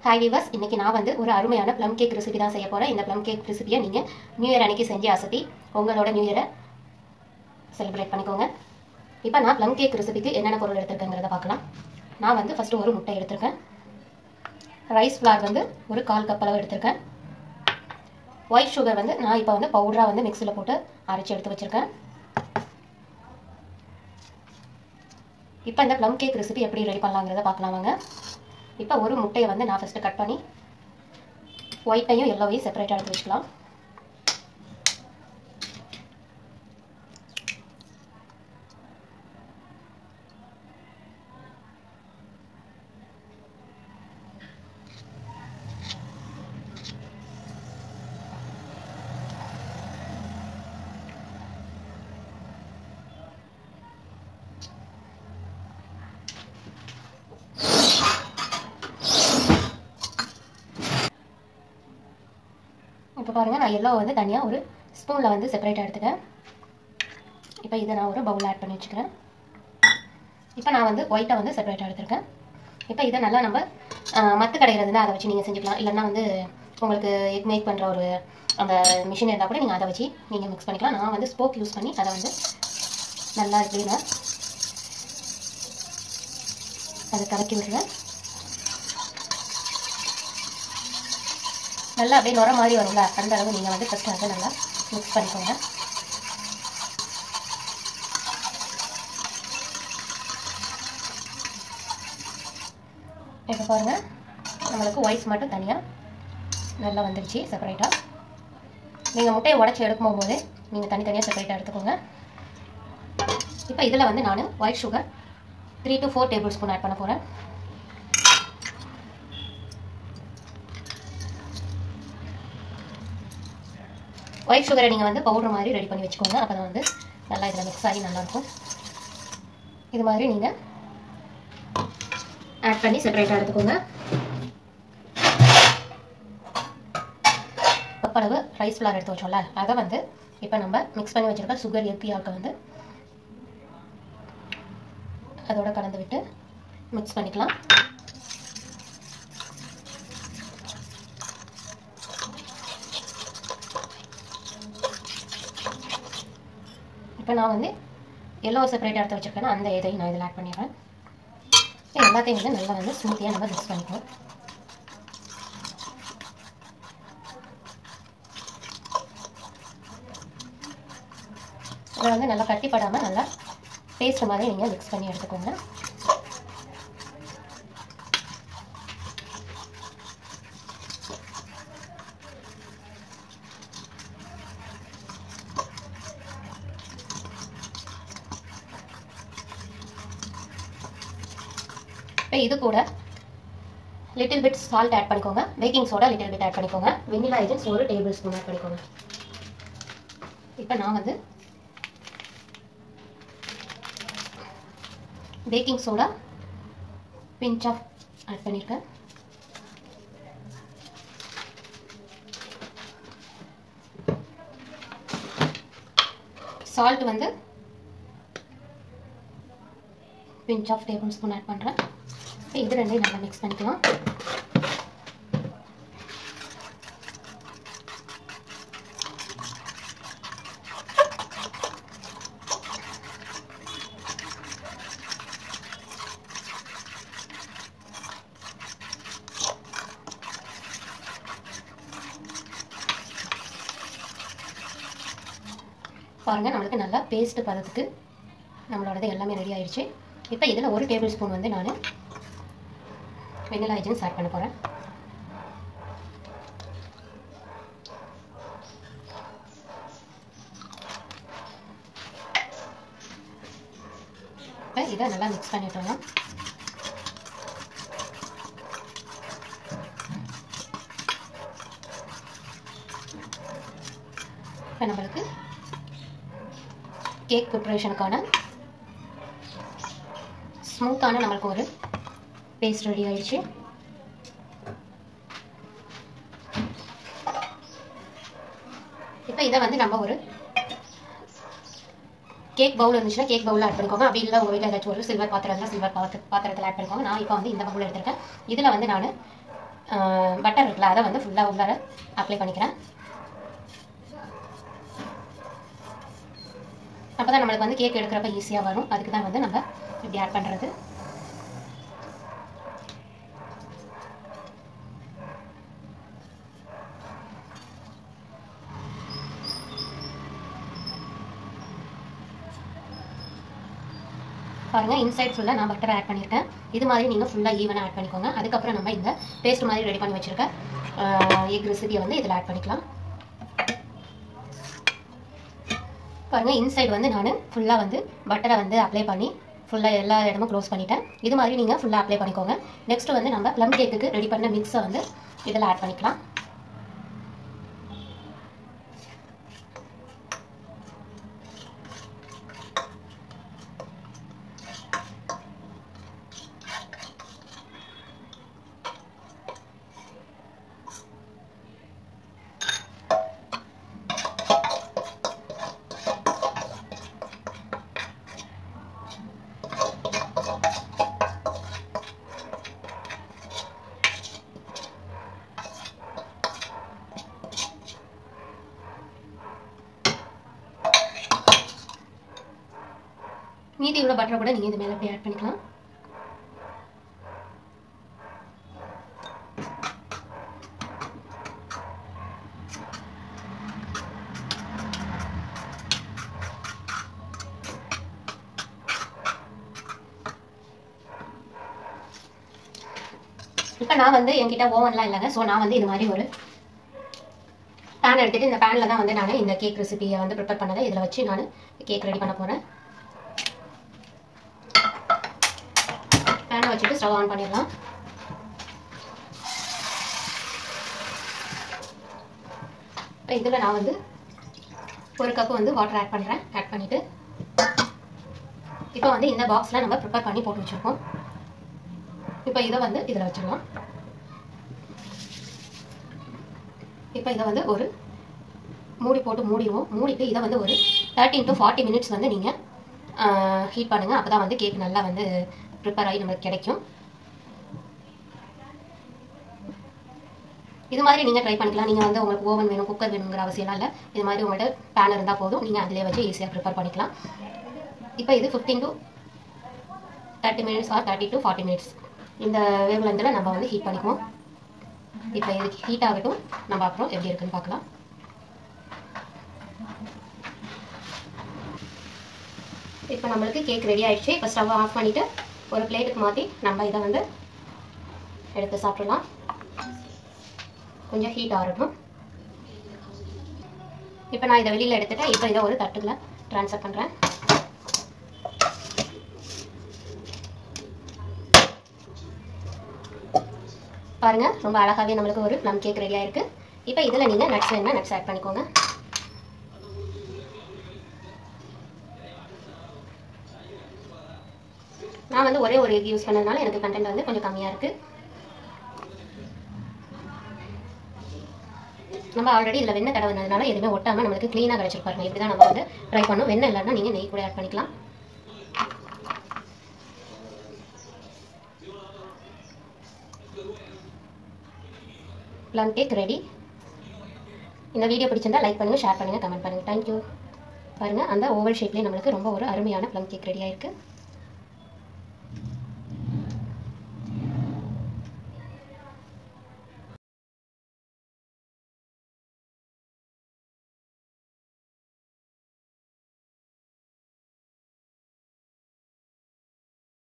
hi viewers இன்னைக்கு நான் வந்து ஒரு அருமையான ப்ளம் கேக் ரெசிபி தான் செய்ய போகிறேன் இந்த ப்ளம் கேக் ரெசிபியை நீங்கள் நியூ இயர் அன்னைக்கு செஞ்சு அசத்தி உங்களோட நியூ இயரை செலிப்ரேட் பண்ணிக்கோங்க இப்போ நான் ப்ளம் கேக் ரெசிபிக்கு என்னென்ன பொருள் எடுத்திருக்கேங்கிறத பார்க்கலாம் நான் வந்து ஃபஸ்ட்டு ஒரு முட்டை எடுத்திருக்கேன் ரைஸ் ஃப்ளார் வந்து ஒரு கால் கப் அளவு எடுத்திருக்கேன் ஒயிட் சுகர் வந்து நான் இப்போ வந்து பவுடராக வந்து மிக்சியில் போட்டு அரைச்சி எடுத்து வச்சுருக்கேன் இப்போ இந்த ப்ளம் கேக் ரெசிபி எப்படி ரெடி பண்ணலாங்கிறத பார்க்கலாம் வாங்க இப்போ ஒரு முட்டையை வந்து நான் ஃபஸ்ட்டு கட் பண்ணி ஒயிட்டையும் எல்லோவையும் செப்பரேட்டாக எடுத்து வச்சுக்கலாம் இப்போ பாருங்கள் நான் எல்லோ வந்து தனியாக ஒரு ஸ்பூனில் வந்து செப்பரேட்டாக எடுத்துட்டேன் இப்போ இதை நான் ஒரு பவுல் ஆட் பண்ணி வச்சுக்கிறேன் இப்போ நான் வந்து ஒயிட்டை வந்து செப்பரேட்டாக எடுத்திருக்கேன் இப்போ இதை நல்லா நம்ம மத்து கடைகிறது அதை வச்சு நீங்கள் செஞ்சுக்கலாம் இல்லைன்னா வந்து உங்களுக்கு எக் மேக் பண்ணுற ஒரு அந்த மிஷின் இருந்தால் கூட நீங்கள் அதை வச்சு நீங்கள் மிக்ஸ் பண்ணிக்கலாம் நான் வந்து ஸ்போக் யூஸ் பண்ணி அதை வந்து நல்லா இப்படி நான் அதை கலக்கி விடுறேன் நல்லா அப்படியே நுர மாதிரி வரும்ல அந்த அளவு நீங்கள் வந்து ஃபஸ்ட்டு அதை நல்லா மிக்ஸ் பண்ணிக்கோங்க இப்போ பாருங்கள் நம்மளுக்கு ஒயிட்ஸ் மட்டும் தனியாக நல்லா வந்துடுச்சு செப்பரேட்டாக நீங்கள் முட்டையை உடச்சி எடுக்கும் போது நீங்கள் தனித்தனியாக செப்பரேட்டாக எடுத்துக்கோங்க இப்போ இதில் வந்து நான் white sugar three to four tablespoon add பண்ண போகிறேன் ஒயிட் சுகரை நீங்கள் வந்து பவுடர் மாதிரி ரெடி பண்ணி வச்சுக்கோங்க அப்போ தான் வந்து நல்லா இதில் மிக்ஸ் ஆகி நல்லாயிருக்கும் இது மாதிரி நீங்கள் ஆட் பண்ணி செப்பரேட்டாக எடுத்துக்கோங்க அளவு ரைஸ் ஃப்ளார் எடுத்து வச்சோம்ல அதை வந்து இப்போ நம்ம மிக்ஸ் பண்ணி வச்சுருக்க சுகர் எப்பியாவுக்கு வந்து அதோட கலந்து விட்டு மிக்ஸ் பண்ணிக்கலாம் இப்போ நான் வந்து எல்லோ செப்பரேட் எடுத்து வச்சுருக்கேன்னா அந்த இதையும் நான் இதில் ஆட் பண்ணிடுறேன் எல்லாத்தையும் வந்து நல்லா வந்து ஸ்மூத்தியாக நம்ம மிக்ஸ் பண்ணிக்குவோம் இதை வந்து நல்லா கட்டிப்படாமல் நல்லா பேஸ்ட் மாதிரி நீங்கள் மிக்ஸ் பண்ணி எடுத்துக்கோங்க இப்போ இது கூட லிட்டில் பிட் சால்ட் ஆட் பண்ணிக்கோங்க baking soda little bit add பண்ணிக்கோங்க வெனிலா ஏஜென்ட்ஸ் ஒரு டேபிள் ஸ்பூன் ஆட் பண்ணிக்கோங்க இப்போ நான் வந்து baking soda pinch of add பண்ணியிருக்கேன் சால்ட் வந்து pinch of tablespoon add பண்ணுறேன் இது ரெண்டையும் நல்லா மிக்ஸ் பண்ணிக்கலாம் பாருங்கள் நம்மளுக்கு நல்லா பேஸ்ட் பதத்துக்கு நம்மளோடது எல்லாமே ரெடி ஆயிடுச்சு இப்போ இதில் ஒரு டேபிள் ஸ்பூன் வந்து நான் வெனிலா எஜென்ஸ் ஆட் பண்ண போகிறேன் இப்போ இதை நல்லா மிக்ஸ் பண்ணிட்டோம்னா இப்போ நம்மளுக்கு கேக் ப்ரிப்ரேஷனுக்கான ஸ்மூத்தான நம்மளுக்கு ஒரு பேஸ்ட் ரெடி ஆயிடுச்சு இப்போ இதை வந்து நம்ம ஒரு கேக் பவுல் இருந்துச்சுன்னா கேக் பவுல் ஆட் பண்ணிக்கோங்க அப்படி இல்லை உங்கள் வீட்டில் ஏதாச்சும் ஒரு சில்வர் பாத்திரம் இருந்தால் சில்வர் பாத்திர பாத்திரத்தில் ஆட் பண்ணிக்கோங்க நான் இப்போ வந்து இந்த பவுல் எடுத்திருக்கேன் இதில் வந்து நான் பட்டர் இருக்குல்ல அதை வந்து ஃபுல்லாக உள்ளார அப்ளை பண்ணிக்கிறேன் அப்போ தான் நம்மளுக்கு வந்து கேக் எடுக்கிறப்ப ஈஸியாக வரும் அதுக்கு தான் வந்து நம்ம இப்படி ஆட் பண்ணுறது பாருங்கள் இன்சைட் ஃபுல்லாக நான் பட்டர் ஆட் பண்ணியிருக்கேன் இது மாதிரி நீங்கள் ஃபுல்லாக ஈவனாக ஆட் பண்ணிக்கோங்க அதுக்கப்புறம் நம்ம இந்த பேஸ்ட் மாதிரி ரெடி பண்ணி வச்சுருக்க எக் ரெசிபியை வந்து இதில் ஆட் பண்ணிக்கலாம் பாருங்கள் இன்சைட் வந்து நான் ஃபுல்லாக வந்து பட்டரை வந்து அப்ளை பண்ணி ஃபுல்லாக எல்லா இடமும் க்ளோஸ் பண்ணிட்டேன் இது மாதிரி நீங்கள் ஃபுல்லாக அப்ளை பண்ணிக்கோங்க நெக்ஸ்ட் வந்து நம்ம ப்ளம் கேக்குக்கு ரெடி பண்ண மிக்ஸை வந்து இதில் ஆட் பண்ணிக்கலாம் மீதி உள்ள பட்டரை கூட நீங்கள் இது மேலே அப்படியே ஆட் பண்ணிக்கலாம் இப்போ நான் வந்து என்கிட்ட ஓவன்லாம் இல்லைங்க ஸோ நான் வந்து இது மாதிரி ஒரு பேன் எடுத்துட்டு இந்த பேனில் தான் வந்து நான் இந்த கேக் ரெசிபியை வந்து ப்ரிப்பேர் பண்ணதை இதில் வச்சு நான் கேக் ரெடி பண்ண போகிறேன் பேனை வச்சுட்டு ஸ்டவ் ஆன் பண்ணிடலாம் இப்போ இதில் நான் வந்து ஒரு கப் வந்து வாட்டர் ஆட் பண்ணுறேன் ஆட் பண்ணிவிட்டு இப்போ வந்து இந்த பாக்ஸில் நம்ம ப்ரிப்பேர் பண்ணி போட்டு வச்சுருக்கோம் இப்போ இதை வந்து இதில் வச்சிடலாம் இப்போ இதை வந்து ஒரு மூடி போட்டு மூடிடுவோம் மூடிட்டு இதை வந்து ஒரு தேர்ட்டின் டு ஃபார்ட்டி மினிட்ஸ் வந்து நீங்கள் ஹீட் பண்ணுங்கள் அப்போ தான் வந்து கேக் நல்லா வந்து ப்ரிப்பேர் ஆகி நமக்கு கிடைக்கும் இது மாதிரி நீங்கள் ட்ரை பண்ணிக்கலாம் நீங்கள் வந்து உங்களுக்கு ஓவன் வேணும் குக்கர் வேணுங்கிற அவசியம்லாம் இல்லை இது மாதிரி உங்கள்கிட்ட பேன் இருந்தால் போதும் நீங்கள் அதிலே வச்சு ஈஸியாக ப்ரிப்பேர் பண்ணிக்கலாம் இப்போ இது fifteen to thirty minutes or thirty to forty minutes இந்த வேவ் லென்த்தில் நம்ம வந்து ஹீட் பண்ணிக்குவோம் இப்போ இது ஹீட் ஆகட்டும் நம்ம அப்புறம் எப்படி இருக்குன்னு பார்க்கலாம் இப்போ நம்மளுக்கு கேக் ரெடி ஆயிடுச்சு இப்போ ஸ்டவ் ஆஃப் பண்ணிவிட்டு ஒரு பிளேட்டுக்கு மாற்றி நம்ம இதை வந்து எடுத்து சாப்பிடலாம் கொஞ்சம் ஹீட் ஆகட்டும் இப்போ நான் இதை வெளியில் எடுத்துட்டேன் இப்போ இதை ஒரு தட்டுல ட்ரான்ஸ்ஃபர் பண்ணுறேன் பாருங்க ரொம்ப அழகாகவே நம்மளுக்கு ஒரு ப்ளம் கேக் ரெடி ஆயிருக்கு இப்போ இதில் நீங்கள் நட்ஸ் வேணும்னா நட்ஸ் ஆட் பண்ணிக்கோங்க நான் வந்து ஒரே ஒரு எக் யூஸ் பண்ணதுனால எனக்கு கண்டென்ட் வந்து கொஞ்சம் கம்மியாக இருக்குது நம்ம ஆல்ரெடி இதில் வெண்ணெய் தடவுனதுனால எதுவுமே ஒட்டாமல் நம்மளுக்கு க்ளீனாக கிடச்சிருப்பாருங்க இப்படி தான் நம்ம வந்து ட்ரை பண்ணணும் வெண்ணெய் இல்லைன்னா நீங்கள் நெய் கூட ஆட் பண்ணிக்கலாம் ப்ளம் கேக் ரெடி இந்த வீடியோ பிடிச்சிருந்தா லைக் பண்ணுங்கள் ஷேர் பண்ணுங்கள் கமெண்ட் பண்ணுங்கள் தேங்க்யூ பாருங்கள் அந்த ஓவல் ஷேப்லேயே நம்மளுக்கு ரொம்ப ஒரு அருமையான ப்ளம் கேக் ரெடி ஆயிருக்கு